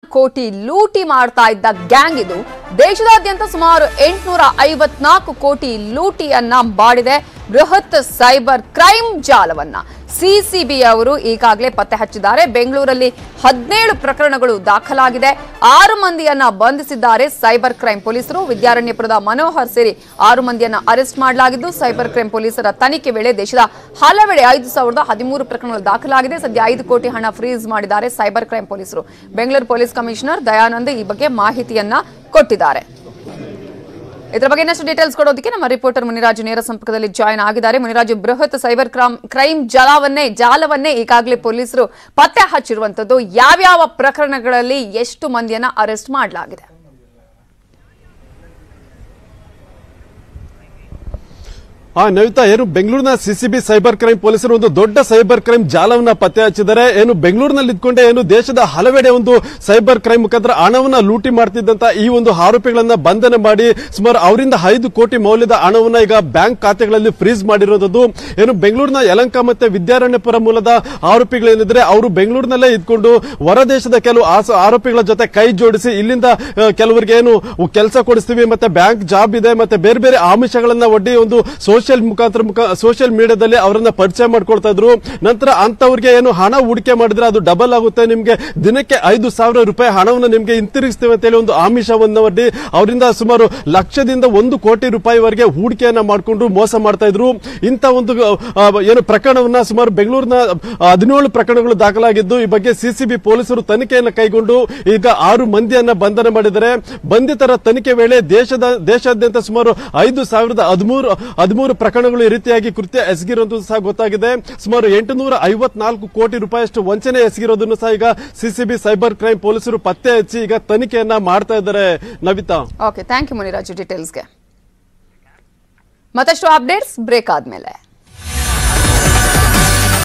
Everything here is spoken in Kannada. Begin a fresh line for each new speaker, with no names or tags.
ಕೋಟಿ ಲೂಟಿ ಮಾಡ್ತಾ ಇದ್ದ ಗ್ಯಾಂಗ್ ಇದು ದೇಶದಾದ್ಯಂತ ಸುಮಾರು ಎಂಟುನೂರ ಐವತ್ನಾಲ್ಕು ಕೋಟಿ ಲೂಟಿಯನ್ನ ಮಾಡಿದೆ ಬೃಹತ್ ಸೈಬರ್ ಕ್ರೈಮ್ ಜಾಲವನ್ನ ಸಿಸಿಬಿ ಅವರು ಈಗಾಗಲೇ ಪತ್ತೆ ಹಚ್ಚಿದ್ದಾರೆ ಬೆಂಗಳೂರಲ್ಲಿ ಹದಿನೇಳು ಪ್ರಕರಣಗಳು ದಾಖಲಾಗಿದೆ ಆರು ಮಂದಿಯನ್ನ ಬಂಧಿಸಿದ್ದಾರೆ ಸೈಬರ್ ಕ್ರೈಮ್ ಪೊಲೀಸರು ವಿದ್ಯಾರಣ್ಯಪುರದ ಮನೋಹರ್ ಸೇರಿ ಆರು ಮಂದಿಯನ್ನ ಅರೆಸ್ಟ್ ಮಾಡಲಾಗಿದ್ದು ಸೈಬರ್ ಕ್ರೈಮ್ ಪೊಲೀಸರ ತನಿಖೆ ವೇಳೆ ದೇಶದ ಹಲವೆಡೆ ಐದು ಸಾವಿರದ ಹದಿಮೂರು ಪ್ರಕರಣಗಳು ದಾಖಲಾಗಿದೆ ಸದ್ಯ ಐದು ಕೋಟಿ ಹಣ ಫ್ರೀಸ್ ಮಾಡಿದ್ದಾರೆ ಸೈಬರ್ ಕ್ರೈಮ್ ಪೊಲೀಸರು ಬೆಂಗಳೂರು ಪೊಲೀಸ್ ಕಮಿಷನರ್ ದಯಾನಂದ್ ಈ ಬಗ್ಗೆ ಮಾಹಿತಿಯನ್ನ ಕೊಟ್ಟಿದ್ದಾರೆ ಇದರ ಬಗ್ಗೆ ಇನ್ನಷ್ಟು ಡೀಟೇಲ್ಸ್ ಕೊಡೋದಕ್ಕೆ ನಮ್ಮ ರಿಪೋರ್ಟರ್ ಮುನಿರಾಜು ನೇರ ಸಂಪರ್ಕದಲ್ಲಿ ಜಾಯ್ನ್ ಆಗಿದ್ದಾರೆ ಮುನಿರಾಜು ಬೃಹತ್ ಸೈಬರ್ ಕ್ರೈಮ್ ಕ್ರೈಮ್ ಜಾಲವನ್ನೇ ಜಾಲವನ್ನೇ ಈಗಾಗಲೇ ಪೊಲೀಸರು ಪತ್ತೆ ಹಚ್ಚಿರುವಂತದ್ದು ಯಾವ್ಯಾವ ಪ್ರಕರಣಗಳಲ್ಲಿ ಎಷ್ಟು ಮಂದಿಯನ್ನ ಅರೆಸ್ಟ್ ಮಾಡಲಾಗಿದೆ
ಆ ನವಿತಾ ಏನು ಬೆಂಗಳೂರಿನ ಸಿಸಿಬಿ ಸೈಬರ್ ಕ್ರೈಮ್ ಪೊಲೀಸರು ಒಂದು ದೊಡ್ಡ ಸೈಬರ್ ಕ್ರೈಮ್ ಜಾಲವನ್ನ ಪತ್ತೆ ಹಚ್ಚಿದ್ದಾರೆ ಏನು ಬೆಂಗಳೂರಿನಲ್ಲಿ ಇದ್ಕೊಂಡೆ ಏನು ದೇಶದ ಹಲವೆಡೆ ಒಂದು ಸೈಬರ್ ಕ್ರೈಮ್ ಮುಖಾಂತರ ಹಣವನ್ನ ಲೂಟಿ ಮಾಡ್ತಿದ್ದಂತ ಈ ಒಂದು ಆರೋಪಿಗಳನ್ನ ಬಂಧನ ಮಾಡಿ ಸುಮಾರು ಅವರಿಂದ ಐದು ಕೋಟಿ ಮೌಲ್ಯದ ಹಣವನ್ನ ಈಗ ಬ್ಯಾಂಕ್ ಖಾತೆಗಳಲ್ಲಿ ಫ್ರೀಸ್ ಮಾಡಿರೋದು ಏನು ಬೆಂಗಳೂರಿನ ಯಲಂಕ ಮತ್ತೆ ವಿದ್ಯಾರಣ್ಯಪುರ ಮೂಲದ ಆರೋಪಿಗಳೇನಿದ್ರೆ ಅವರು ಬೆಂಗಳೂರಿನಲ್ಲೇ ಇದ್ಕೊಂಡು ಹೊರ ದೇಶದ ಕೆಲವು ಆಸ- ಆರೋಪಿಗಳ ಜೊತೆ ಕೈ ಜೋಡಿಸಿ ಇಲ್ಲಿಂದ ಆ, ಕೆಲವರಿಗೆ ಏನು ಕೆಲಸ ಕೊಡಿಸ್ತೀವಿ ಮತ್ತೆ ಬ್ಯಾಂಕ್ ಜಾಬ್ ಇದೆ ಮತ್ತೆ ಬೇರೆ ಬೇರೆ ಆಮಿಷಗಳನ್ನ ಒಡ್ಡಿ ಒಂದು ಸೋಷಿಯಲ್ ಮುಖಾಂತರ ಮುಖ ಸೋಷಿಯಲ್ ಮೀಡಿಯಾದಲ್ಲಿ ಅವರನ್ನ ಪರಿಚಯ ಮಾಡ್ಕೊಳ್ತಾ ಇದ್ರು ನಂತರ ಅಂತವ್ರಿಗೆ ಏನು ಹಣ ಹೂಡಿಕೆ ಮಾಡಿದ್ರೆ ಅದು ಡಬಲ್ ಆಗುತ್ತೆ ನಿಮ್ಗೆ ದಿನಕ್ಕೆ ಐದು ಸಾವಿರ ರೂಪಾಯಿ ಹಣವನ್ನು ನಿಮ್ಗೆ ಹಿಂತಿರುಗಿಸ್ತೇವೆ ಅಂತ ಹೇಳಿ ಒಂದು ಆಮಿಷವನ್ನ ಒಡ್ಡಿ ಅವರಿಂದ ಸುಮಾರು ಲಕ್ಷದಿಂದ ಒಂದು ಕೋಟಿ ರೂಪಾಯಿವರೆಗೆ ಹೂಡಿಕೆಯನ್ನ ಮಾಡಿಕೊಂಡು ಮೋಸ ಮಾಡ್ತಾ ಇದ್ರು ಇಂಥ ಒಂದು ಆ, ಏನು ಪ್ರಕರಣವನ್ನ ಸುಮಾರು ಬೆಂಗಳೂರಿನ ಹದಿನೇಳು ಪ್ರಕರಣಗಳು ದಾಖಲಾಗಿದ್ದು ಈ ಬಗ್ಗೆ ಸಿಸಿಬಿ ಪೊಲೀಸರು ತನಿಖೆಯನ್ನು ಕೈಗೊಂಡು ಈಗ ಆರು ಮಂದಿಯನ್ನ ಬಂಧನ ಮಾಡಿದ್ದಾರೆ ಬಂಧಿತರ ತನಿಖೆ ವೇಳೆ ದೇಶದ ದೇಶಾದ್ಯಂತ ಸುಮಾರು ಐದು ಸಾವಿರದ ಹದಿಮೂರು ಹದಿಮೂರು ಪ್ರಕರಣಗಳು ಈ ರೀತಿಯಾಗಿ ಕೃತ್ಯ ಎಸಗಿರುವಂತದ್ದು ಸಹ ಗೊತ್ತಾಗಿದೆ ಸುಮಾರು ಎಂಟುನೂರ ಐವತ್ನಾಲ್ಕು ಕೋಟಿ ರೂಪಾಯಿಯಷ್ಟು ವಂಚನೆ ಎಸಗಿರೋದನ್ನು ಸಹ ಈಗ ಸಿಸಿಬಿ ಸೈಬರ್ ಕ್ರೈಮ್ ಪೊಲೀಸರು ಪತ್ತೆ ಹಚ್ಚಿ ಈಗ ತನಿಖೆಯನ್ನ ಮಾಡ್ತಾ ಇದ್ದಾರೆ Navitha
okay thank you Muniraju ಡೀಟೇಲ್ಸ್ಗೆ ಮತ್ತಷ್ಟು ಅಪ್ಡೇಟ್ಸ್ ಬ್ರೇಕ್ ಆದ್ಮೇಲೆ